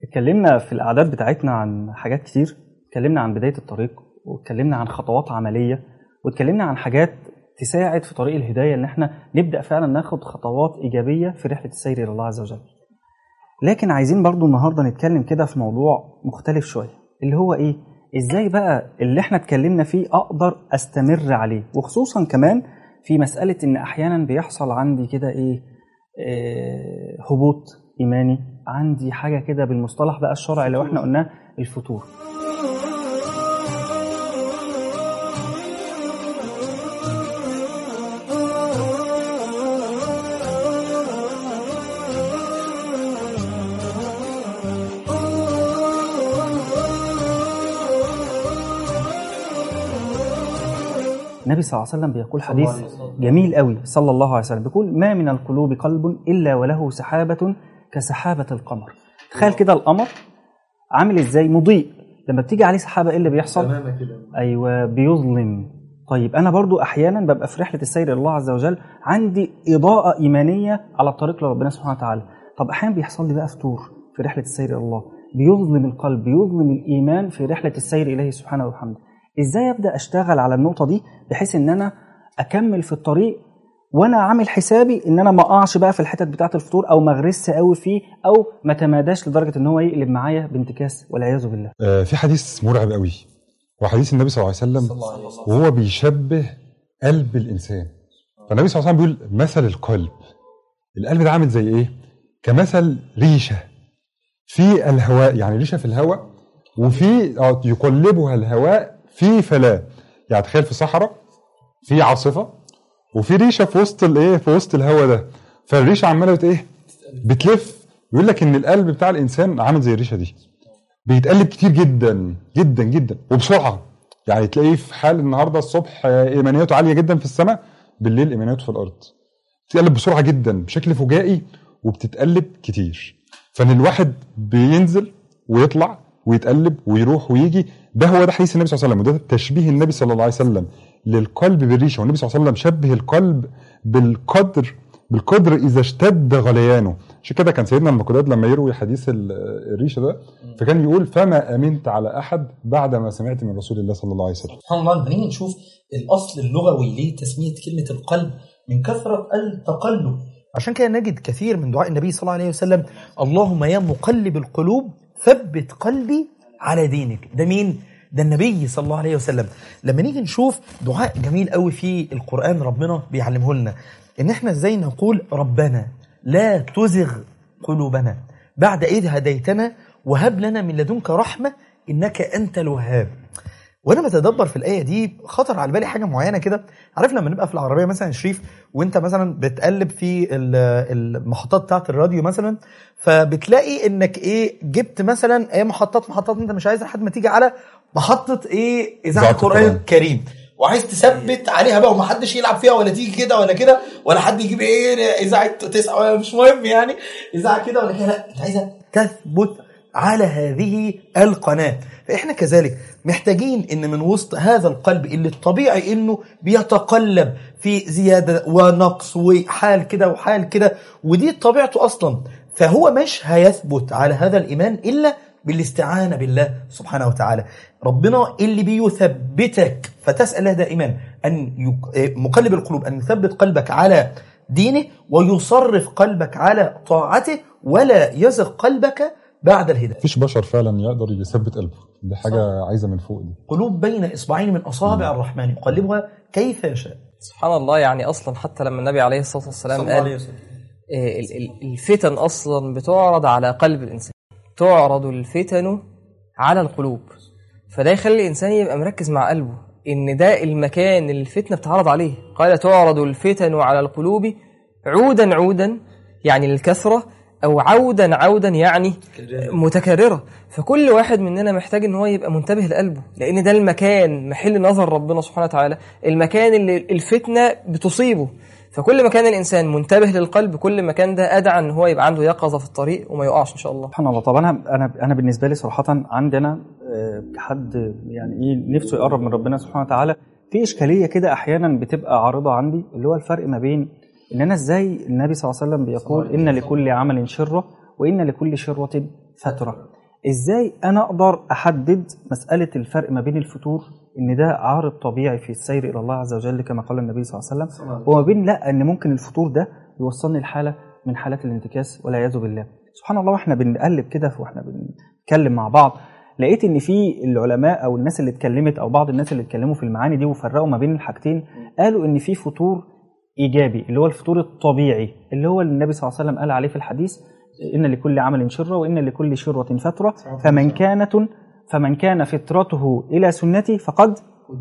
اتكلمنا في الأعداد بتاعتنا عن حاجات كتير اتكلمنا عن بداية الطريق واتكلمنا عن خطوات عملية واتكلمنا عن حاجات تساعد في طريق الهداية إن احنا نبدأ فعلا ناخد خطوات إيجابية في رحلة السير إلى الله عز وجل لكن عايزين برضو النهاردة نتكلم كده في موضوع مختلف شوية اللي هو إيه إزاي بقى اللي احنا اتكلمنا فيه أقدر أستمر عليه وخصوصا كمان في مسألة إن أحيانا بيحصل عندي كده إيه آه، هبوط إيماني عندي حاجة كده بالمصطلح بقى الشرعي لو احنا قلناه الفتور النبي صلى الله عليه وسلم بيقول حديث جميل قوي صلى الله عليه وسلم بيقول ما من القلوب قلب إلا وله سحابة كسحابة القمر تخيل كده القمر عامل ازاي مضيء لما بتيجي عليه سحابة ايه اللي بيحصل ايوه بيظلم طيب انا برضو احيانا ببقى في رحله السير الى الله عز وجل عندي اضاءه ايمانيه على الطريق لربنا سبحانه وتعالى طب احيانا بيحصل لي بقى فتور في رحله السير الى الله بيظلم القلب بيظلم الايمان في رحله السير اليه سبحانه وبحمده ازاي ابدا اشتغل على النقطه دي بحيث ان انا اكمل في الطريق وانا عامل حسابي ان انا ما اقعش بقى في الحتت بتاعه الفطور او ما اغرسش قوي فيه او ما تماداش لدرجه ان هو يقلب معايا بانتكاس والعياذ بالله آه، في حديث مرعب قوي وحديث النبي صلى الله عليه وسلم وهو بيشبه قلب الانسان فالنبي صلى الله عليه وسلم بيقول مثل القلب القلب ده عامل زي ايه كمثل ريشه في الهواء يعني ريشه في الهواء وفي آه، يقلبها الهواء في فلاه يعني تخيل في صحراء في عاصفه وفي ريشه في وسط الايه في وسط الهواء ده فالريشه عماله بت ايه بتلف بيقول لك ان القلب بتاع الانسان عامل زي الريشه دي بيتقلب كتير جدا جدا جدا وبسرعه يعني تلاقيه في حال النهارده الصبح آه، ايمانياته عاليه جدا في السماء بالليل ايمانياته في الارض بتتقلب بسرعه جدا بشكل فجائي وبتتقلب كتير فان الواحد بينزل ويطلع ويتقلب ويروح ويجي ده هو ده حديث النبي صلى الله عليه وسلم وده تشبيه النبي صلى الله عليه وسلم للقلب بالريشه والنبي صلى الله عليه وسلم شبه القلب بالقدر بالقدر اذا اشتد غليانه عشان كده كان سيدنا المقداد لما يروي حديث ال- الريشه ده فكان يقول فما امنت على احد بعد ما سمعت من رسول الله صلى الله عليه وسلم سبحان الله لما نيجي نشوف الاصل اللغوي لتسميه كلمه القلب من كثره التقلب عشان كده نجد كثير من دعاء النبي صلى الله عليه وسلم اللهم يا مقلب القلوب ثبت قلبي على دينك ده مين ده النبي صلى الله عليه وسلم لما نيجي نشوف دعاء جميل قوي في القرآن ربنا بيعلمه لنا ان احنا ازاي نقول ربنا لا تزغ قلوبنا بعد إذ هديتنا وهب لنا من لدنك رحمة إنك أنت الوهاب وانا بتدبر في الايه دي خطر على بالي حاجه معينه كده عارف لما نبقى في العربيه مثلا يا شريف وانت مثلا بتقلب في ال- المحطات بتاعت الراديو مثلا فبتلاقي انك ايه جبت مثلا ايه محطات محطات انت مش عايزها لحد ما تيجي على محطه ايه اذاعه إذاعة القران القرآن. الكريم وعايز تثبت عليها بقى ومحدش يلعب فيها ولا تيجي كده ولا كده ولا حد يجيب ايه اذاعه تسعه ولا مش مهم يعني اذاعه كده ولا كده لا انت عايزها تثبت على هذه القناه فاحنا كذلك محتاجين ان من وسط هذا القلب اللي الطبيعي انه بيتقلب في زياده ونقص وحال كده وحال كده ودي طبيعته اصلا فهو مش هيثبت على هذا الايمان الا بالاستعانه بالله سبحانه وتعالى ربنا اللي بيثبتك فتسال الله دائما ان يك... مقلب القلوب ان يثبت قلبك على دينه ويصرف قلبك على طاعته ولا يزغ قلبك بعد الهدايه مفيش بشر فعلا يقدر يثبت قلبه دي حاجه عايزه من فوق دي قلوب بين اصبعين من اصابع الرحمن يقلبها كيف يشاء سبحان الله يعني اصلا حتى لما النبي عليه الصلاه والسلام قال وسلم آه، ال- ال- الفتن اصلا بتعرض على قلب الانسان تعرض الفتن على القلوب فده يخلي الانسان يبقى مركز مع قلبه ان ده المكان اللي الفتنه بتعرض عليه قال تعرض الفتن على القلوب عودا عودا يعني للكثره او عودا عودا يعني متكرره فكل واحد مننا محتاج ان هو يبقى منتبه لقلبه لان ده المكان محل نظر ربنا سبحانه وتعالى المكان اللي الفتنه بتصيبه فكل ما كان الانسان منتبه للقلب كل ما كان ده ادعى ان هو يبقى عنده يقظه في الطريق وما يقعش ان شاء الله سبحان الله طب انا انا انا بالنسبه لي صراحه عندي انا آه، كحد يعني ايه نفسه يقرب من ربنا سبحانه وتعالى في اشكاليه كده احيانا بتبقى عارضه عندي اللي هو الفرق ما بين ان انا ازاي النبي صلى الله عليه وسلم بيقول ان لكل عمل شره وان لكل شره فتره ازاي انا اقدر احدد مساله الفرق ما بين الفتور ان ده عارض طبيعي في السير الى الله عز وجل كما قال النبي صلى الله عليه وسلم وما بين لا ان ممكن الفتور ده يوصلني لحاله من حالات الانتكاس والعياذ بالله سبحان الله واحنا بنقلب كده واحنا بنتكلم مع بعض لقيت ان في العلماء او الناس اللي اتكلمت او بعض الناس اللي اتكلموا في المعاني دي وفرقوا ما بين الحاجتين قالوا ان في فطور ايجابي اللي هو الفطور الطبيعي اللي هو اللي النبي صلى الله عليه وسلم قال عليه في الحديث ان لكل عمل شره وان لكل شره فتره فمن كانت فمن كان فطرته الى سنتي فقد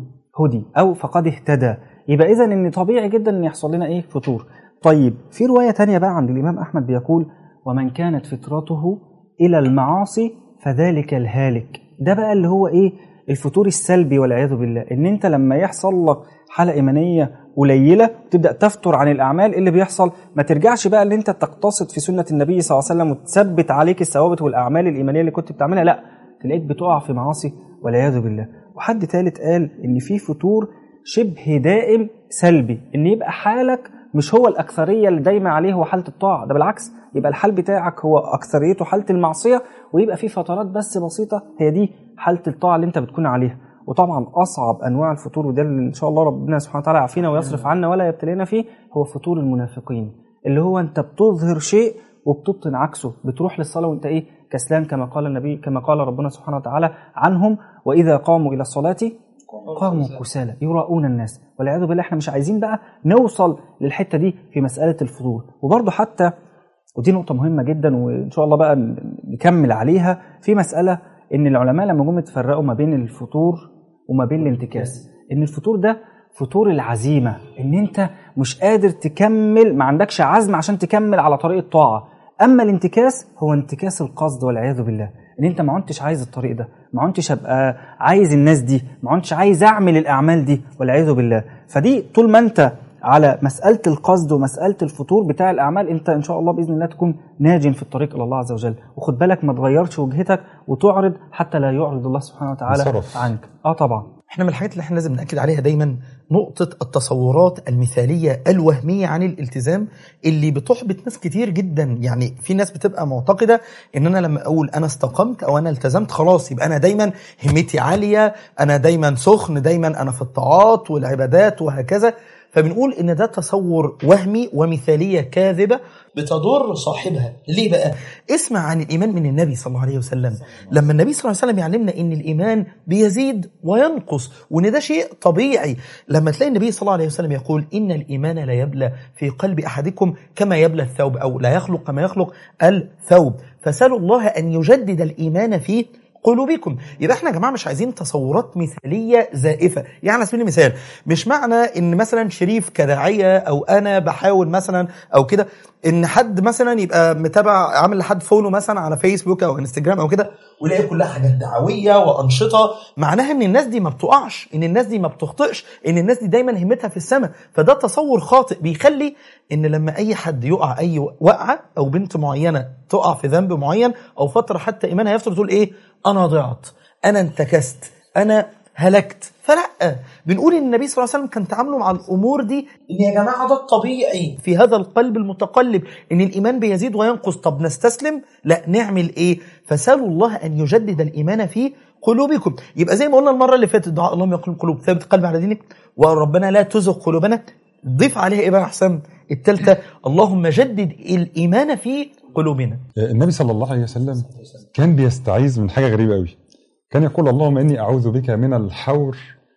هدي او فقد اهتدى يبقى اذا ان طبيعي جدا ان يحصل لنا ايه فطور طيب في روايه تانية بقى عند الامام احمد بيقول ومن كانت فطرته الى المعاصي فذلك الهالك ده بقى اللي هو ايه الفتور السلبي والعياذ بالله ان انت لما يحصل لك حاله ايمانيه قليله تبدا تفتر عن الاعمال اللي بيحصل ما ترجعش بقى ان انت تقتصد في سنه النبي صلى الله عليه وسلم وتثبت عليك الثوابت والاعمال الايمانيه اللي كنت بتعملها لا تلاقيك بتقع في معاصي والعياذ بالله وحد ثالث قال ان في فتور شبه دائم سلبي ان يبقى حالك مش هو الاكثريه اللي دايما عليه هو حاله الطاعه ده بالعكس يبقى الحال بتاعك هو اكثريته حاله المعصيه ويبقى في فترات بس بسيطه هي دي حاله الطاعه اللي انت بتكون عليها وطبعا اصعب انواع الفطور وده اللي ان شاء الله ربنا سبحانه وتعالى يعافينا ويصرف عنا ولا يبتلينا فيه هو فطور المنافقين اللي هو انت بتظهر شيء وبتبطن عكسه بتروح للصلاه وانت ايه كسلان كما قال النبي كما قال ربنا سبحانه وتعالى عنهم واذا قاموا الى الصلاه قاموا كسالى يراؤون الناس والعياذ بالله احنا مش عايزين بقى نوصل للحته دي في مساله الفضول وبرضه حتى ودي نقطه مهمه جدا وان شاء الله بقى نكمل عليها في مساله ان العلماء لما جم يتفرقوا ما بين الفطور وما بين الانتكاس ان الفطور ده فطور العزيمه ان انت مش قادر تكمل ما عندكش عزم عشان تكمل على طريق الطاعه اما الانتكاس هو انتكاس القصد والعياذ بالله ان انت ما عدتش عايز الطريق ده ما عدتش ابقى عايز الناس دي ما عدتش عايز اعمل الاعمال دي والعياذ بالله فدي طول ما انت على مسألة القصد ومسألة الفطور بتاع الأعمال أنت إن شاء الله بإذن الله تكون ناج في الطريق إلى الله عز وجل وخد بالك ما تغيرش وجهتك وتعرض حتى لا يعرض الله سبحانه وتعالى انصرف. عنك آه طبعا احنا من الحاجات اللي احنا لازم ناكد عليها دايما نقطه التصورات المثاليه الوهميه عن الالتزام اللي بتحبط ناس كتير جدا يعني في ناس بتبقى معتقده ان انا لما اقول انا استقمت او انا التزمت خلاص يبقى انا دايما همتي عاليه انا دايما سخن دايما انا في الطاعات والعبادات وهكذا فبنقول ان ده تصور وهمي ومثاليه كاذبه بتضر صاحبها ليه بقى اسمع عن الايمان من النبي صلى الله عليه وسلم لما النبي صلى الله عليه وسلم يعلمنا ان الايمان بيزيد وينقص وان ده شيء طبيعي لما تلاقي النبي صلى الله عليه وسلم يقول ان الايمان لا يبلى في قلب احدكم كما يبلى الثوب او لا يخلق كما يخلق الثوب فسالوا الله ان يجدد الايمان في قلوبكم يبقى احنا يا جماعه مش عايزين تصورات مثاليه زائفه يعني على سبيل المثال مش معنى ان مثلا شريف كداعيه او انا بحاول مثلا او كده ان حد مثلا يبقى متابع عامل لحد فولو مثلا على فيسبوك او انستجرام او كده ويلاقي كلها حاجات دعويه وانشطه معناها ان الناس دي ما بتقعش ان الناس دي ما بتخطئش ان الناس دي دايما همتها في السماء فده تصور خاطئ بيخلي ان لما اي حد يقع اي وقعه او بنت معينه تقع في ذنب معين او فتره حتى ايمانها يفتر تقول ايه انا ضعت انا انتكست انا هلكت فلا بنقول ان النبي صلى الله عليه وسلم كان تعامله مع الامور دي ان يا جماعه ده الطبيعي في هذا القلب المتقلب ان الايمان بيزيد وينقص طب نستسلم لا نعمل ايه فسالوا الله ان يجدد الايمان في قلوبكم يبقى زي ما قلنا المره اللي فاتت دعاء اللهم يقلب القلوب ثابت قلب على دينك وربنا لا تزغ قلوبنا ضيف عليها ايه بقى يا حسام الثالثه اللهم جدد الايمان في قلوبنا النبي صلى الله عليه وسلم كان بيستعيذ من حاجه غريبه قوي كان يقول اللهم اني اعوذ بك من الحور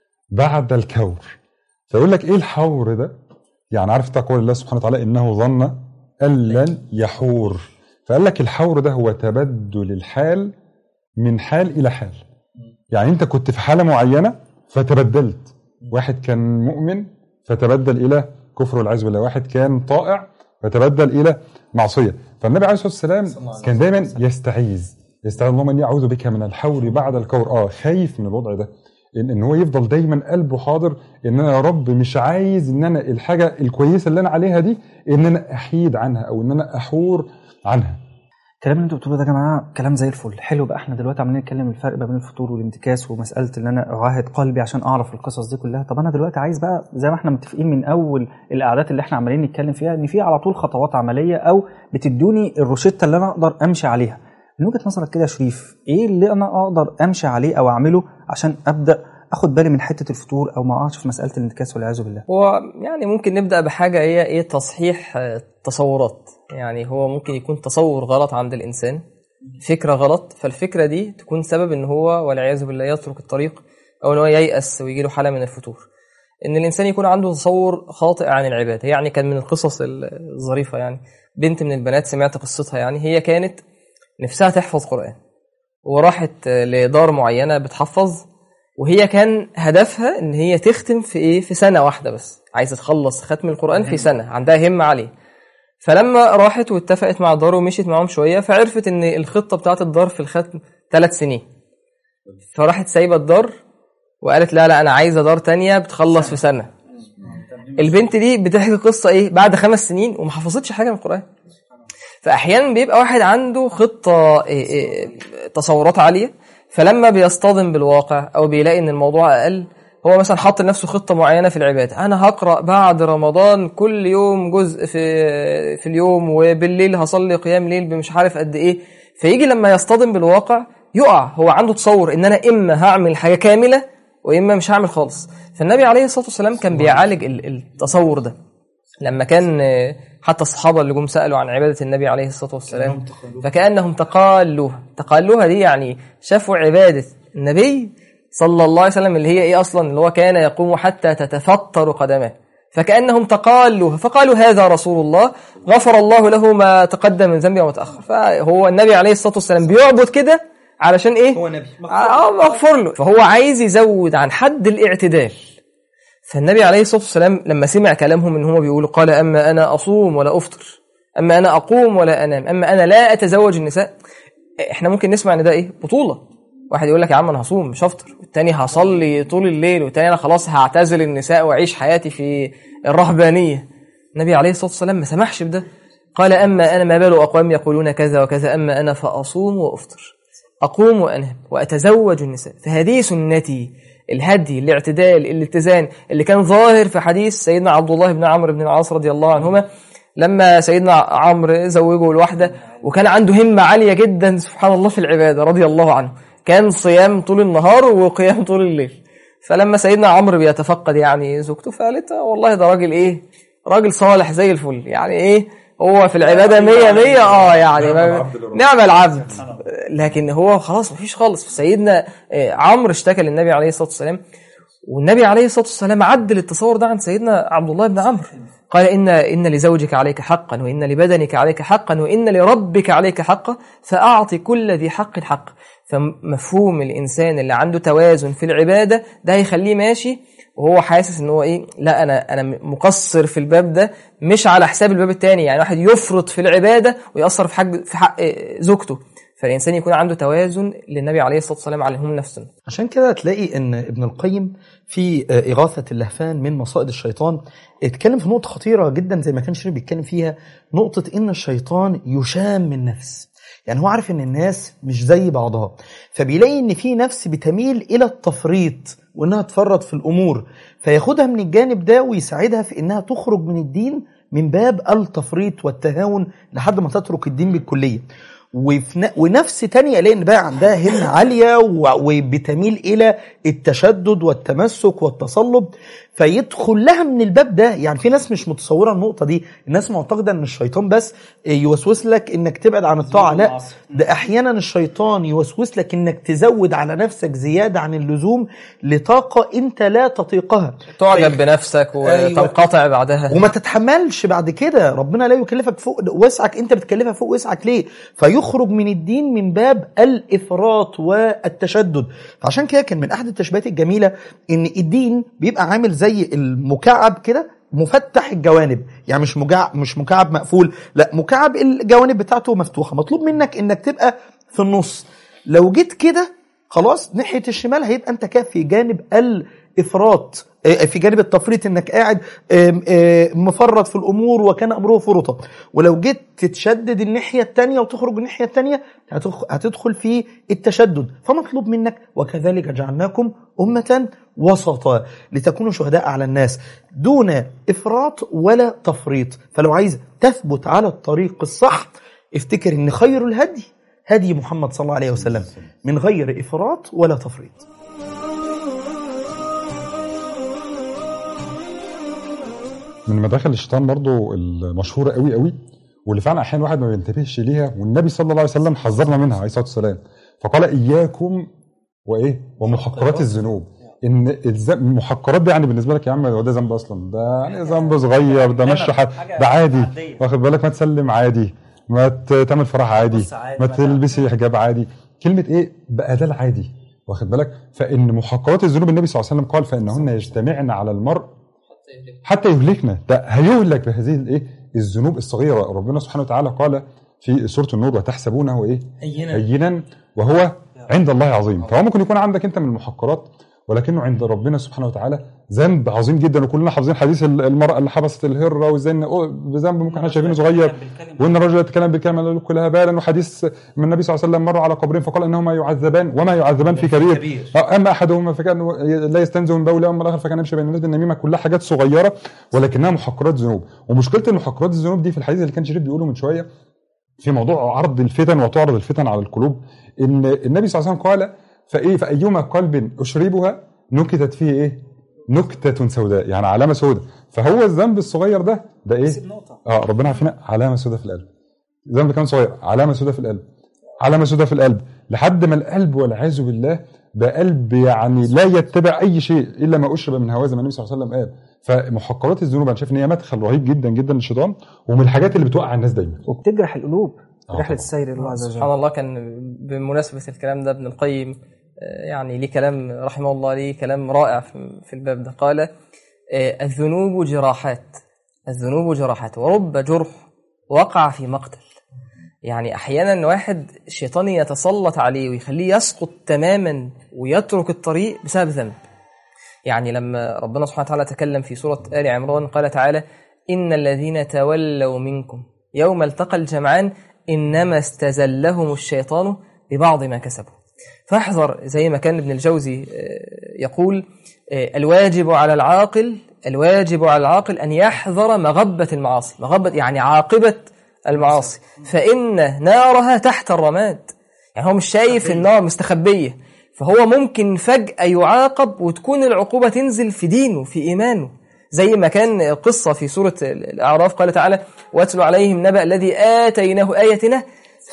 بعد الكور فيقول لك ايه الحور ده يعني عارف تقول الله سبحانه وتعالى انه ظن ان لن يحور فقال لك الحور ده هو تبدل الحال من حال الى حال يعني انت كنت في حاله معينه فتبدلت واحد كان مؤمن فتبدل الى كفر والعياذ بالله واحد كان طائع فتبدل الى معصيه فالنبي عليه الصلاه والسلام كان دايما يستعيذ يستعيذ اللهم اني اعوذ بك من الحور بعد الكور اه خايف من الوضع ده ان ان هو يفضل دايما قلبه حاضر ان انا يا رب مش عايز ان انا الحاجه الكويسه اللي انا عليها دي ان انا احيد عنها او ان انا احور عنها الكلام اللي انتوا بتقولوه ده يا جماعه كلام زي الفل حلو بقى احنا دلوقتي عمالين نتكلم الفرق ما بين الفطور والانتكاس ومساله ان انا اعاهد قلبي عشان اعرف القصص دي كلها طب انا دلوقتي عايز بقى زي ما احنا متفقين من اول القعدات اللي احنا عمالين نتكلم فيها ان في على طول خطوات عمليه او بتدوني الروشته اللي انا اقدر امشي عليها من وجهه نظرك كده يا شريف ايه اللي انا اقدر امشي عليه او اعمله عشان ابدا اخد بالي من حته الفتور او ما اقعش في مساله الانتكاس والعياذ بالله هو يعني ممكن نبدا بحاجه هي ايه تصحيح آه، تصورات يعني هو ممكن يكون تصور غلط عند الانسان فكره غلط فالفكره دي تكون سبب ان هو والعياذ بالله يترك الطريق او ان هو ييأس ويجي له حاله من الفتور ان الانسان يكون عنده تصور خاطئ عن العباده يعني كان من القصص الظريفه يعني بنت من البنات سمعت قصتها يعني هي كانت نفسها تحفظ قران وراحت لدار معينه بتحفظ وهي كان هدفها ان هي تختم في ايه في سنه واحده بس عايزه تخلص ختم القران في سنه عندها همه عاليه فلما راحت واتفقت مع الدار ومشيت معاهم شويه فعرفت ان الخطه بتاعت الدار في الختم ثلاث سنين فراحت سايبه الدار وقالت لا لا انا عايزه دار تانية بتخلص في سنه البنت دي بتحكي قصه ايه بعد خمس سنين وما حفظتش حاجه من القران فاحيانا بيبقى واحد عنده خطه إيه إيه تصورات عاليه فلما بيصطدم بالواقع او بيلاقي ان الموضوع اقل هو مثلا حاط لنفسه خطه معينه في العباده انا هقرا بعد رمضان كل يوم جزء في في اليوم وبالليل هصلي قيام ليل بمش عارف قد ايه فيجي لما يصطدم بالواقع يقع هو عنده تصور ان انا اما هعمل حاجه كامله واما مش هعمل خالص فالنبي عليه الصلاه والسلام كان بيعالج ال- التصور ده لما كان آه، حتى الصحابه اللي جم سالوا عن عباده النبي عليه الصلاه والسلام فكانهم تقالوها تقالوها دي يعني شافوا عباده النبي صلى الله عليه وسلم اللي هي ايه اصلا اللي هو كان يقوم حتى تتفطر قدماه فكانهم تقالوها فقالوا هذا رسول الله غفر الله له ما تقدم من ذنبه وما تاخر فهو النبي عليه الصلاه والسلام بيعبد كده علشان ايه هو نبي اه مغفور له فهو عايز يزود عن حد الاعتدال فالنبي عليه الصلاه والسلام لما سمع كلامهم ان هم بيقولوا قال اما انا اصوم ولا افطر اما انا اقوم ولا انام اما انا لا اتزوج النساء احنا ممكن نسمع ان ده ايه بطوله واحد يقول لك يا عم انا هصوم مش هفطر والتاني هصلي طول الليل والتاني انا خلاص هعتزل النساء واعيش حياتي في الرهبانيه النبي عليه الصلاه والسلام ما سمحش بده قال اما انا ما بال اقوام يقولون كذا وكذا اما انا فاصوم وافطر أقوم وأنام وأتزوج النساء فهذه سنتي الهدي الاعتدال الاتزان اللي كان ظاهر في حديث سيدنا عبد الله بن عمرو بن العاص رضي الله عنهما لما سيدنا عمرو زوجه الواحدة وكان عنده همة عالية جدا سبحان الله في العبادة رضي الله عنه كان صيام طول النهار وقيام طول الليل فلما سيدنا عمرو بيتفقد يعني زوجته فقالت آه والله ده راجل ايه راجل صالح زي الفل يعني ايه هو في العباده مية مية اه يعني نعم ما- العبد لربه. نعم العبد لكن هو خلاص مفيش خالص سيدنا آه، عمرو اشتكى للنبي عليه الصلاه والسلام والنبي عليه الصلاه والسلام عدل التصور ده عن سيدنا عبد الله بن عمرو قال ان ان لزوجك عليك حقا وان لبدنك عليك حقا وان لربك عليك حقا فاعط كل ذي حق حق فمفهوم الانسان اللي عنده توازن في العباده ده هيخليه ماشي وهو حاسس ان هو ايه لا انا انا مقصر في الباب ده مش على حساب الباب التاني يعني واحد يفرط في العباده ويأثر في حق في حق زوجته فالانسان يكون عنده توازن للنبي عليه الصلاه والسلام عليهم نفسه عشان كده تلاقي ان ابن القيم في آه، إغاثة اللهفان من مصائد الشيطان اتكلم في نقطة خطيرة جدا زي ما كان شريف بيتكلم فيها نقطة ان الشيطان يشام من نفس يعني هو عارف ان الناس مش زي بعضها فبيلاقي ان في نفس بتميل الى التفريط وانها تفرط في الامور فياخدها من الجانب ده ويساعدها في انها تخرج من الدين من باب التفريط والتهاون لحد ما تترك الدين بالكليه وفي ن- ونفس تانية لان بقى عندها همة عالية و- وبتميل الى التشدد والتمسك والتصلب فيدخل لها من الباب ده يعني في ناس مش متصورة النقطة دي الناس معتقدة ان الشيطان بس يوسوس لك انك تبعد عن الطاعة لا ده احيانا الشيطان يوسوس لك انك تزود على نفسك زيادة عن اللزوم لطاقة انت لا تطيقها تعجب بنفسك وتنقطع بعدها وما تتحملش بعد كده ربنا لا يكلفك فوق وسعك انت بتكلفها فوق وسعك ليه فيخرج من الدين من باب الافراط والتشدد فعشان كده كان من احد التشبيهات الجميله ان الدين بيبقى عامل زي المكعب كده مفتح الجوانب يعني مش مجع... مش مكعب مقفول لا مكعب الجوانب بتاعته مفتوحه مطلوب منك انك تبقى في النص لو جيت كده خلاص ناحيه الشمال هيبقى انت كده في جانب الافراط آه، في جانب التفريط انك قاعد آم، آه، مفرط في الامور وكان امره فرطا ولو جيت تتشدد الناحيه الثانيه وتخرج الناحيه الثانيه هتدخل في التشدد فمطلوب منك وكذلك جعلناكم امه وسطا لتكونوا شهداء على الناس دون افراط ولا تفريط فلو عايز تثبت على الطريق الصح افتكر ان خير الهدي هدي محمد صلى الله عليه وسلم من غير افراط ولا تفريط من مداخل الشيطان برضو المشهوره قوي قوي واللي فعلا احيانا الواحد ما بينتبهش ليها والنبي صلى الله عليه وسلم حذرنا منها عليه الصلاه والسلام فقال اياكم وايه ومحقرات الذنوب ان الز- المحقرات دي يعني بالنسبه لك يا عم هو ده ذنب اصلا ده يعني ذنب صغير ده مش حد ده عادي واخد بالك ما تسلم عادي ما ت- تعمل فرح عادي بص عادي، ما ما تعمل. تلبسي حجاب عادي كلمه ايه بقى ده العادي واخد بالك فان محقرات الذنوب النبي صلى الله عليه وسلم قال فانهن يجتمعن على المرء حتى يهلكنا ده هيهلك بهذه الايه الذنوب الصغيره ربنا سبحانه وتعالى قال في سوره النور وتحسبونه ايه هينا هينا وهو عند الله عظيم فهو ممكن يكون عندك انت من المحقرات ولكنه عند ربنا سبحانه وتعالى ذنب عظيم جدا وكلنا حافظين حديث المرأة اللي حبست الهرة وازاي ان أوه، بذنب ممكن احنا شايفينه صغير وان الرجل يتكلم بالكلمه لا يلقي لها بالا وحديث من النبي صلى الله عليه وسلم مر على قبرين فقال انهما يعذبان وما يعذبان في كبير كبير. آه، اما احدهما فكان لا يستنزه من بوله واما الاخر فكان يمشي بين الناس بالنميمه كلها حاجات صغيره ولكنها محقرات ذنوب ومشكله المحقرات الذنوب دي في الحديث اللي كان شريف بيقوله من شويه في موضوع عرض الفتن وتعرض الفتن على القلوب ان النبي صلى الله عليه وسلم قال فايه فايما قلب اشربها نكتت فيه ايه؟ نكتة سوداء يعني علامة سوداء فهو الذنب الصغير ده ده ايه؟ اه ربنا عارفين علامة سوداء في القلب ذنب كان صغير علامة سوداء في القلب علامة سوداء في القلب لحد ما القلب والعياذ بالله ده قلب يعني لا يتبع اي شيء الا ما اشرب من هواه زي ما النبي صلى الله عليه وسلم قال فمحقرات الذنوب انا شايف ان هي مدخل رهيب جدا جدا للشيطان ومن الحاجات اللي بتوقع الناس دايما وبتجرح القلوب آه رحله طبعاً. السير الى الله عز وجل سبحان الله كان بمناسبة الكلام ده ابن القيم آه، يعني ليه كلام رحمه الله ليه كلام رائع في في الباب ده قال آه، الذنوب جراحات الذنوب جراحات ورب جرح وقع في مقتل يعني احيانا واحد الشيطان يتسلط عليه ويخليه يسقط تماما ويترك الطريق بسبب ذنب يعني لما ربنا سبحانه وتعالى تكلم في سورة آل عمران قال تعالى إن الذين تولوا منكم يوم التقى الجمعان إنما استزلهم الشيطان ببعض ما كسبوا فاحذر زي ما كان ابن الجوزي آه، يقول آه، الواجب على العاقل الواجب على العاقل أن يحذر مغبة المعاصي مغبة يعني عاقبة المعاصي فإن نارها تحت الرماد يعني هو مش شايف النار مستخبية فهو ممكن فجأة يعاقب وتكون العقوبة تنزل في دينه في إيمانه زي ما كان قصة في سورة الأعراف قال تعالى واتلو عليهم نبأ الذي آتيناه آياتنا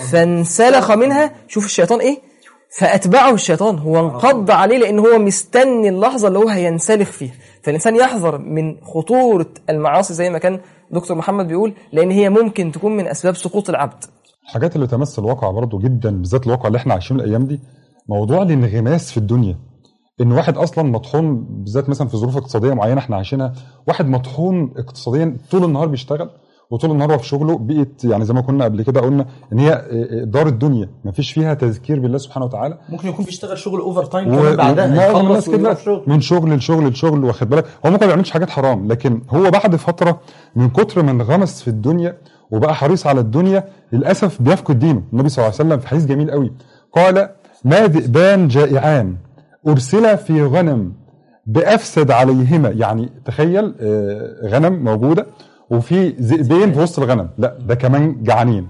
فانسلخ منها شوف الشيطان إيه فأتبعه الشيطان هو انقض عليه لأن هو مستني اللحظة اللي هو هينسلخ فيها فالإنسان يحذر من خطورة المعاصي زي ما كان دكتور محمد بيقول لأن هي ممكن تكون من أسباب سقوط العبد الحاجات اللي تمس الواقع برضو جدا بالذات الواقع اللي احنا عايشينه الايام دي موضوع الانغماس في الدنيا ان واحد اصلا مطحون بالذات مثلا في ظروف اقتصاديه معينه احنا عايشينها واحد مطحون اقتصاديا طول النهار بيشتغل وطول النهار هو في شغله بقيت يعني زي ما كنا قبل كده قلنا ان هي دار الدنيا ما فيش فيها تذكير بالله سبحانه وتعالى ممكن يكون بيشتغل شغل اوفر تايم و- كمان بعدها ومعظم يخلص الناس كده ويروح شغل من شغل لشغل لشغل واخد بالك هو ممكن ما بيعملش حاجات حرام لكن هو بعد فتره من كتر ما انغمس في الدنيا وبقى حريص على الدنيا للاسف بيفقد دينه النبي صلى الله عليه وسلم في حديث جميل قوي قال ما ذئبان جائعان ارسلا في غنم بافسد عليهما يعني تخيل آه، غنم موجوده وفي ذئبين في وسط الغنم لا ده كمان جعانين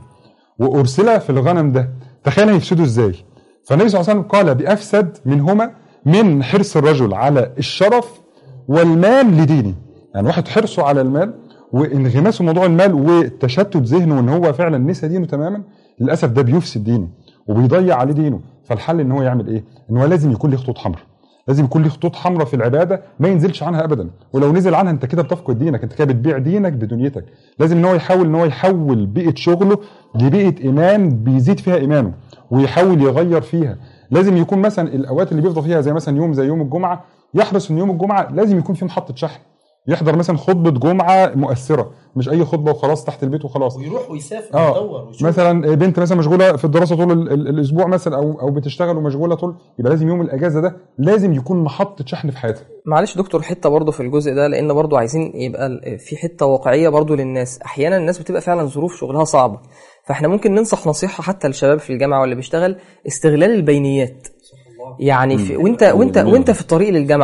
وارسل في الغنم ده تخيل هيفسدوا ازاي فالنبي صلى الله عليه وسلم قال بافسد منهما من حرص الرجل على الشرف والمال لدينه يعني واحد حرصه على المال وانغماسه في موضوع المال وتشتت ذهنه ان هو فعلا نسى دينه تماما للاسف ده بيفسد دينه وبيضيع عليه دينه فالحل ان هو يعمل ايه ان هو لازم يكون له خطوط حمراء لازم يكون له خطوط حمراء في العباده ما ينزلش عنها ابدا ولو نزل عنها انت كده بتفقد دينك انت كده بتبيع دينك بدنيتك لازم ان هو يحاول ان هو يحول بيئه شغله لبيئه ايمان بيزيد فيها ايمانه ويحاول يغير فيها لازم يكون مثلا الاوقات اللي بيفضى فيها زي مثلا يوم زي يوم الجمعه يحرص ان يوم الجمعه لازم يكون في محطه شحن يحضر مثلا خطبه جمعه مؤثره مش اي خطبه وخلاص تحت البيت وخلاص ويروح ويسافر اه ويدور ويشوف مثلا بنت مثلا مشغوله في الدراسه طول ال- ال- الاسبوع مثلا او او بتشتغل ومشغوله طول يبقى لازم يوم الاجازه ده لازم يكون محطه شحن في حياتها معلش دكتور حته برضه في الجزء ده لان برضه عايزين يبقى ال- في حته واقعيه برضه للناس احيانا الناس بتبقى فعلا ظروف شغلها صعبه فاحنا ممكن ننصح نصيحه حتى للشباب في الجامعه واللي بيشتغل استغلال البينيات يعني في وانت وانت وانت في الطريق للجامعه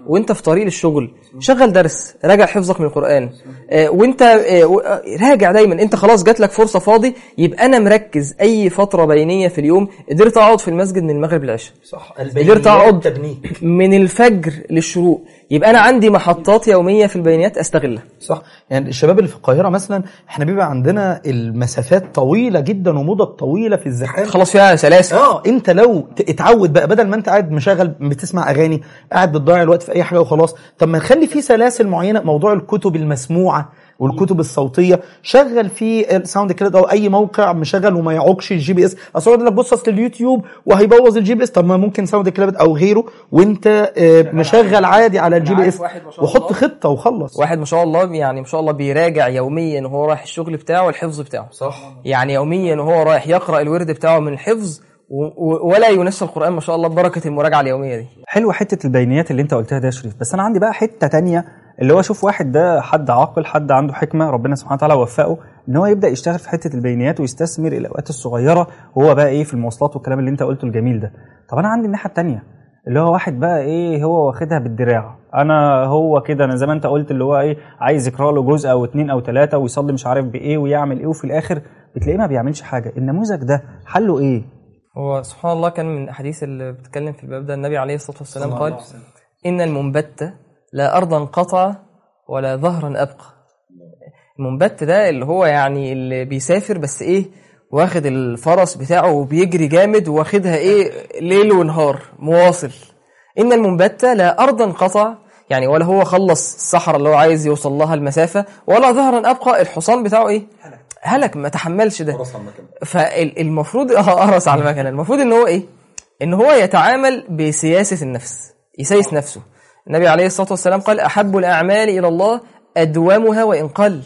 وانت في طريق للشغل شغل درس راجع حفظك من القران آه، وانت آه، و- آه، راجع دايما انت خلاص جات لك فرصه فاضي يبقى انا مركز اي فتره بينيه في اليوم قدرت اقعد في المسجد من المغرب للعشاء صح قدرت اقعد تبنيك من الفجر للشروق يبقى انا عندي محطات يوميه في البيانات استغلها صح يعني الشباب اللي في القاهره مثلا احنا بيبقى عندنا المسافات طويله جدا ومدد طويله في الزحام خلاص فيها سلاسل اه انت لو ت- اتعود بقى بدل ما انت قاعد مشغل بتسمع اغاني قاعد بتضيع الوقت في اي حاجه وخلاص طب ما نخلي في سلاسل معينه موضوع الكتب المسموعه والكتب الصوتيه شغل في الساوند كلاود او اي موقع مشغل وما يعوقش الجي بي اس اصل يقول لك بص اصل اليوتيوب وهيبوظ الجي بي اس طب ما ممكن ساوند كلاود او غيره وانت آه، مشغل عادي على الجي بي اس واحد ما شاء وحط الله. خطه وخلص واحد ما شاء الله يعني ما شاء الله بيراجع يوميا وهو رايح الشغل بتاعه والحفظ بتاعه صح يعني يوميا وهو رايح يقرا الورد بتاعه من الحفظ و- و- ولا ينسى القران ما شاء الله ببركه المراجعه اليوميه دي حلوه حته البينيات اللي انت قلتها ده يا شريف بس انا عندي بقى حته تانية اللي هو شوف واحد ده حد عاقل حد عنده حكمه ربنا سبحانه وتعالى وفقه ان هو يبدا يشتغل في حته البينيات ويستثمر الاوقات الصغيره وهو بقى ايه في المواصلات والكلام اللي انت قلته الجميل ده طب انا عندي الناحيه التانية اللي هو واحد بقى ايه هو واخدها بالدراع انا هو كده انا زي ما انت قلت اللي هو ايه عايز يقرا له جزء او اتنين او ثلاثه ويصلي مش عارف بايه ويعمل ايه وفي الاخر بتلاقيه ما بيعملش حاجه النموذج ده حله ايه هو سبحان الله كان من الاحاديث اللي بتتكلم في الباب ده النبي عليه الصلاه والسلام قال ان المنبت لا ارضا قطع ولا ظهرا ابقى المنبت ده اللي هو يعني اللي بيسافر بس ايه واخد الفرس بتاعه وبيجري جامد واخدها ايه ليل ونهار مواصل ان المنبت لا ارضا قطع يعني ولا هو خلص الصحراء اللي هو عايز يوصل لها المسافه ولا ظهرا ابقى الحصان بتاعه ايه هلك ما تحملش ده فالمفروض اه قرص على المكنه المفروض ان هو ايه ان هو يتعامل بسياسه النفس يسيس نفسه النبي عليه الصلاه والسلام قال احب الاعمال الى الله ادومها وان قل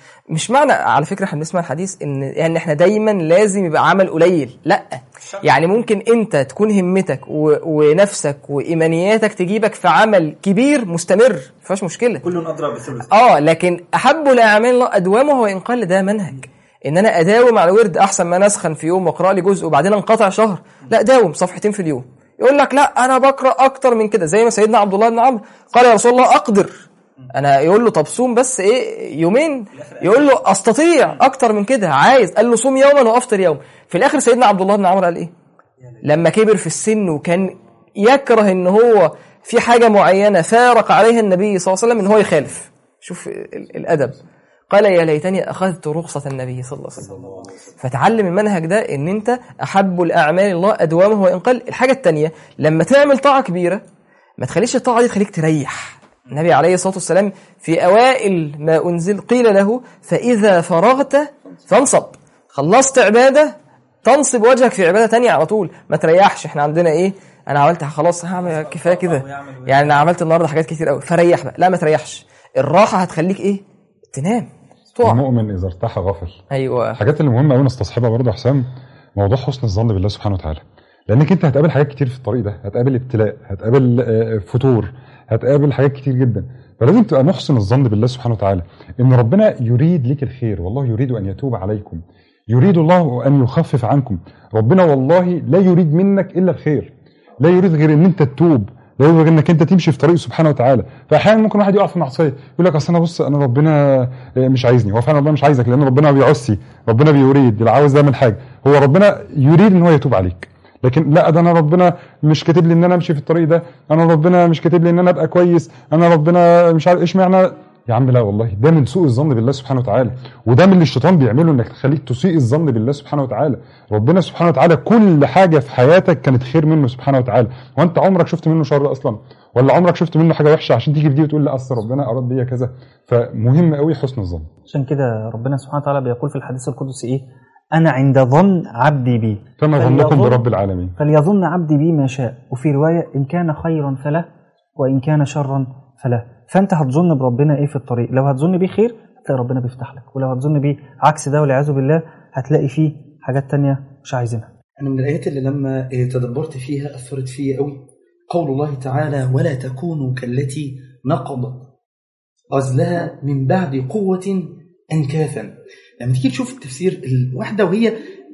مش معنى على فكره احنا بنسمع الحديث ان يعني احنا دايما لازم يبقى عمل قليل لا يعني ممكن انت تكون همتك و... ونفسك وايمانياتك تجيبك في عمل كبير مستمر ما فيهاش مشكله كل اضرب بثلث اه لكن احب الاعمال الله ادومه وان قل ده منهج ان انا اداوم على ورد احسن ما أنا اسخن في يوم واقرا لي جزء وبعدين انقطع شهر لا داوم صفحتين في اليوم يقول لك لا انا بقرا اكتر من كده زي ما سيدنا عبد الله بن عمرو قال يا رسول الله اقدر انا يقول له طب صوم بس ايه يومين يقول له استطيع اكتر من كده عايز قال له صوم يوما وافطر يوم في الاخر سيدنا عبد الله بن عمرو قال ايه لما كبر في السن وكان يكره ان هو في حاجه معينه فارق عليها النبي صلى الله عليه وسلم ان هو يخالف شوف ال- الادب قال يا ليتني اخذت رخصه النبي صلى الله عليه وسلم فتعلم المنهج ده ان انت احب الاعمال الله ادوامه وان قل الحاجه الثانيه لما تعمل طاعه كبيره ما تخليش الطاعه دي تخليك تريح النبي عليه الصلاه والسلام في اوائل ما انزل قيل له فاذا فرغت فانصب خلصت عباده تنصب وجهك في عباده تانية على طول ما تريحش احنا عندنا ايه انا عملت خلاص هعمل كفايه كده يعني انا عملت النهارده حاجات كتير قوي فريح بقى لا ما تريحش الراحه هتخليك ايه تنام تقع المؤمن اذا ارتاح غفل ايوه الحاجات اللي مهمه قوي نستصحبها برضه يا حسام موضوع حسن الظن بالله سبحانه وتعالى لانك انت هتقابل حاجات كتير في الطريق ده هتقابل ابتلاء هتقابل آه، فتور هتقابل حاجات كتير جدا فلازم تبقى محسن الظن بالله سبحانه وتعالى ان ربنا يريد لك الخير والله يريد ان يتوب عليكم يريد الله ان يخفف عنكم ربنا والله لا يريد منك الا الخير لا يريد غير ان انت تتوب لا يريد غير انك انت تمشي في طريق سبحانه وتعالى فاحيانا ممكن واحد يقع في معصيه يقول لك اصل انا بص انا ربنا مش عايزني هو فعلا ربنا مش عايزك لان ربنا بيعصي ربنا بيريد يبقى عاوز يعمل حاجه هو ربنا يريد ان هو يتوب عليك لكن لا ده انا ربنا مش كاتب لي ان انا امشي في الطريق ده انا ربنا مش كاتب لي ان انا ابقى كويس انا ربنا مش عارف ايش معنى يا عم لا والله ده من سوء الظن بالله سبحانه وتعالى وده من اللي الشيطان بيعمله انك تخليك تسيء الظن بالله سبحانه وتعالى ربنا سبحانه وتعالى كل حاجه في حياتك كانت خير منه سبحانه وتعالى وانت عمرك شفت منه شر اصلا ولا عمرك شفت منه حاجه وحشه عشان تيجي في دي وتقول لا اصل ربنا اراد بيا كذا فمهم قوي حسن الظن عشان كده ربنا سبحانه وتعالى بيقول في الحديث القدسي ايه انا عند ظن عبدي بي فما ظنكم فليظن- برب العالمين فليظن عبدي بي ما شاء وفي رواية إن كان خيرا فله وإن كان شرا فله فأنت هتظن بربنا إيه في الطريق لو هتظن بيه خير هتلاقي ربنا بيفتح لك ولو هتظن بيه عكس ده والعياذ بالله هتلاقي فيه حاجات تانية مش عايزينها أنا من الآيات اللي لما آه، تدبرت فيها أثرت فيا قوي قول الله تعالى ولا تكونوا كالتي نقضت غزلها من بعد قوة أنكاثا لما تيجي تشوف التفسير الواحدة وهي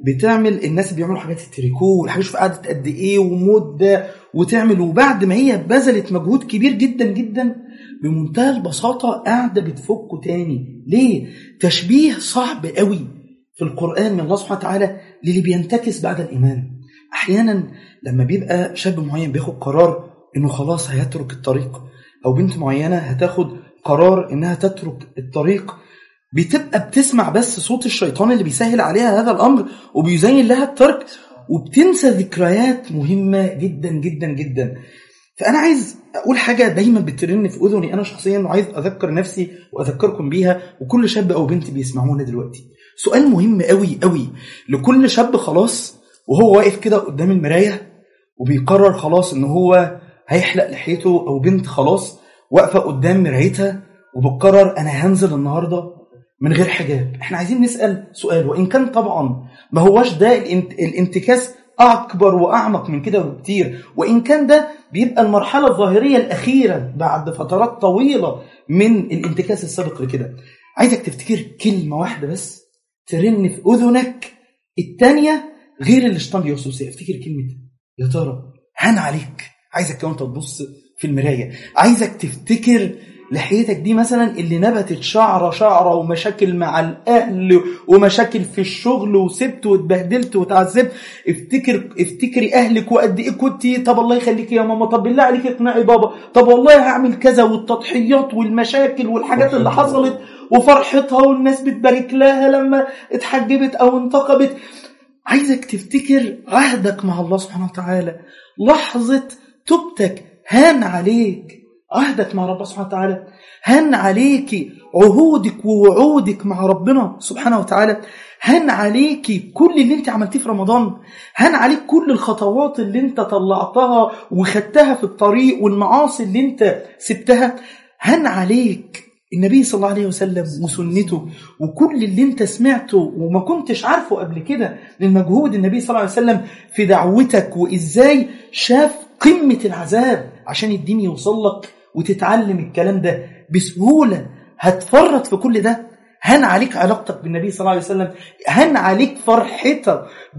بتعمل الناس اللي بيعملوا حاجات التريكو والحاجات شوف قعدت قد ايه ومده وتعمل وبعد ما هي بذلت مجهود كبير جدا جدا بمنتهى البساطه قاعده بتفكه تاني ليه تشبيه صعب قوي في القران من الله سبحانه وتعالى للي بينتكس بعد الايمان احيانا لما بيبقى شاب معين بياخد قرار انه خلاص هيترك الطريق او بنت معينه هتاخد قرار انها تترك الطريق بتبقى بتسمع بس صوت الشيطان اللي بيسهل عليها هذا الامر وبيزين لها الترك وبتنسى ذكريات مهمه جدا جدا جدا فانا عايز اقول حاجه دايما بترن في اذني انا شخصيا وعايز اذكر نفسي واذكركم بيها وكل شاب او بنت بيسمعونا دلوقتي سؤال مهم قوي قوي لكل شاب خلاص وهو واقف كده قدام المرايه وبيقرر خلاص ان هو هيحلق لحيته او بنت خلاص واقفه قدام مرايتها وبتقرر انا هنزل النهارده من غير حجاب احنا عايزين نسال سؤال وان كان طبعا ما هوش ده الانت... الانتكاس اكبر واعمق من كده بكتير وان كان ده بيبقى المرحله الظاهريه الاخيره بعد فترات طويله من الانتكاس السابق لكده عايزك تفتكر كلمه واحده بس ترن في اذنك الثانيه غير اللي الشيطان بيوسوسها افتكر كلمه يا ترى هان عليك عايزك كمان تبص في المرايه عايزك تفتكر لحيتك دي مثلا اللي نبتت شعره شعره ومشاكل مع الاهل ومشاكل في الشغل وسبت واتبهدلت واتعذبت افتكر افتكري اهلك وقد ايه كنتي طب الله يخليك يا ماما طب بالله عليك اقنعي بابا طب والله هعمل كذا والتضحيات والمشاكل والحاجات اللي حصلت وفرحتها والناس بتبارك لها لما اتحجبت او انتقبت عايزك تفتكر عهدك مع الله سبحانه وتعالى لحظة توبتك هان عليك عهدك مع ربنا سبحانه وتعالى هن عليك عهودك ووعودك مع ربنا سبحانه وتعالى هن عليك كل اللي انت عملتيه في رمضان هن عليك كل الخطوات اللي انت طلعتها وخدتها في الطريق والمعاصي اللي انت سبتها هن عليك النبي صلى الله عليه وسلم وسنته وكل اللي انت سمعته وما كنتش عارفه قبل كده من مجهود النبي صلى الله عليه وسلم في دعوتك وازاي شاف قمة العذاب عشان الدين يوصل لك وتتعلم الكلام ده بسهولة هتفرط في كل ده هن عليك علاقتك بالنبي صلى الله عليه وسلم هن عليك فرحتك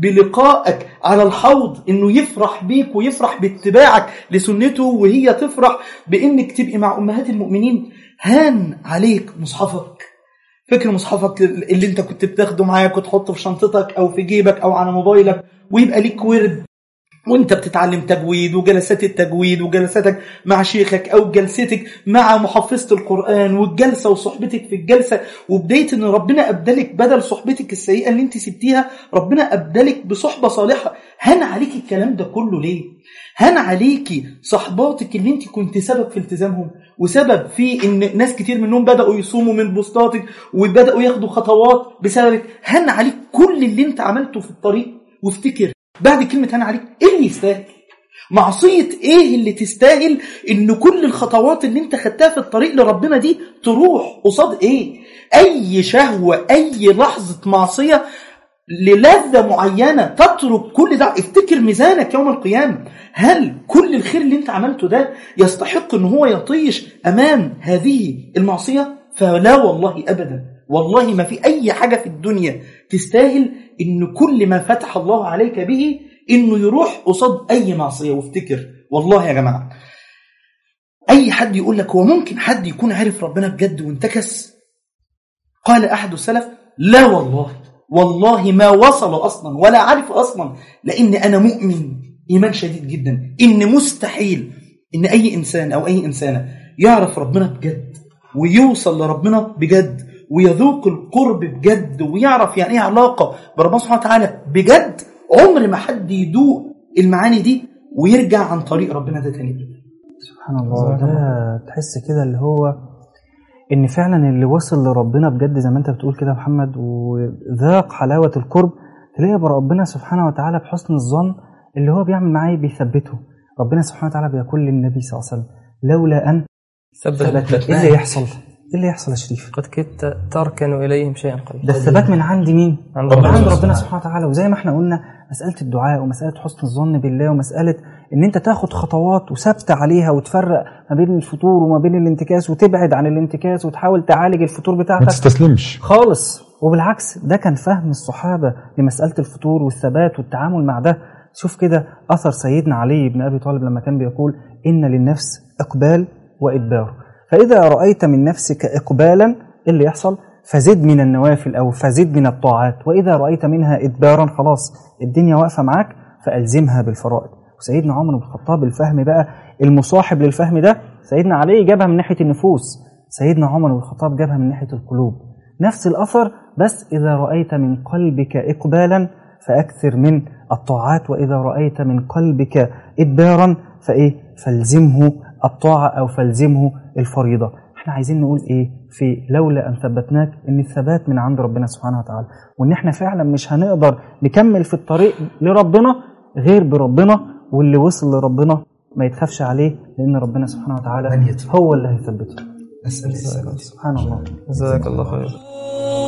بلقائك على الحوض انه يفرح بيك ويفرح باتباعك لسنته وهي تفرح بانك تبقي مع امهات المؤمنين هان عليك مصحفك فكر مصحفك اللي انت كنت بتاخده معاك وتحطه في شنطتك او في جيبك او على موبايلك ويبقى ليك ورد وانت بتتعلم تجويد وجلسات التجويد وجلساتك مع شيخك او جلستك مع محفظة القرآن والجلسة وصحبتك في الجلسة وبداية ان ربنا ابدلك بدل صحبتك السيئة اللي انت سبتيها ربنا ابدلك بصحبة صالحة هن عليك الكلام ده كله ليه هن عليكي صحباتك اللي انت كنت سبب في التزامهم وسبب في ان ناس كتير منهم بدأوا يصوموا من بوستاتك وبدأوا ياخدوا خطوات بسببك هن عليك كل اللي انت عملته في الطريق وافتكر بعد كلمة هان عليك ايه اللي يستاهل معصية ايه اللي تستاهل ان كل الخطوات اللي انت خدتها في الطريق لربنا دي تروح قصاد ايه اي شهوة اي لحظة معصية للذة معينة تترك كل ده افتكر ميزانك يوم القيامة هل كل الخير اللي انت عملته ده يستحق ان هو يطيش امام هذه المعصية فلا والله ابدا والله ما في اي حاجة في الدنيا تستاهل ان كل ما فتح الله عليك به انه يروح قصاد اي معصيه وافتكر والله يا جماعه اي حد يقول لك هو ممكن حد يكون عارف ربنا بجد وانتكس قال احد السلف لا والله والله ما وصل اصلا ولا عارف اصلا لان انا مؤمن ايمان شديد جدا ان مستحيل ان اي انسان او اي انسانه يعرف ربنا بجد ويوصل لربنا بجد ويذوق القرب بجد ويعرف يعني ايه علاقه بربنا سبحانه وتعالى بجد عمر ما حد يدوق المعاني دي ويرجع عن طريق ربنا ده تاني سبحان الله ده تحس كده اللي هو ان فعلا اللي وصل لربنا بجد زي ما انت بتقول كده يا محمد وذاق حلاوه القرب تلاقي ربنا سبحانه وتعالى بحسن الظن اللي هو بيعمل معاه بيثبته ربنا سبحانه وتعالى بيقول للنبي صلى الله عليه وسلم لولا ان ثبت ايه اللي يحصل ايه اللي يحصل يا شريف قد كدت تركن اليهم شيئا قليلا ده الثبات من عند مين عند من ربنا عند سبحانه ربنا سبحانه وتعالى وزي ما احنا قلنا مساله الدعاء ومساله حسن الظن بالله ومساله ان انت تاخد خطوات وثابته عليها وتفرق ما بين الفتور وما بين الانتكاس وتبعد عن الانتكاس وتحاول تعالج الفتور ما بتاعتك تستسلمش خالص وبالعكس ده كان فهم الصحابة لمسألة الفطور والثبات والتعامل مع ده شوف كده أثر سيدنا علي بن أبي طالب لما كان بيقول إن للنفس إقبال وإدبار فإذا رأيت من نفسك إقبالا إيه اللي يحصل فزد من النوافل أو فزد من الطاعات وإذا رأيت منها إدبارا خلاص الدنيا واقفة معاك فألزمها بالفرائض وسيدنا عمر بن الخطاب الفهم بقى المصاحب للفهم ده سيدنا علي جابها من ناحية النفوس سيدنا عمر بن الخطاب جابها من ناحية القلوب نفس الأثر بس إذا رأيت من قلبك إقبالا فأكثر من الطاعات وإذا رأيت من قلبك إدبارا فإيه فالزمه الطاعة أو فالزمه الفريضة احنا عايزين نقول ايه في لولا ان ثبتناك ان الثبات من عند ربنا سبحانه وتعالى وان احنا فعلا مش هنقدر نكمل في الطريق لربنا غير بربنا واللي وصل لربنا ما يتخافش عليه لان ربنا سبحانه وتعالى من يتوب. هو اللي هيثبته أسأل الله سبحان الله جزاك الله خير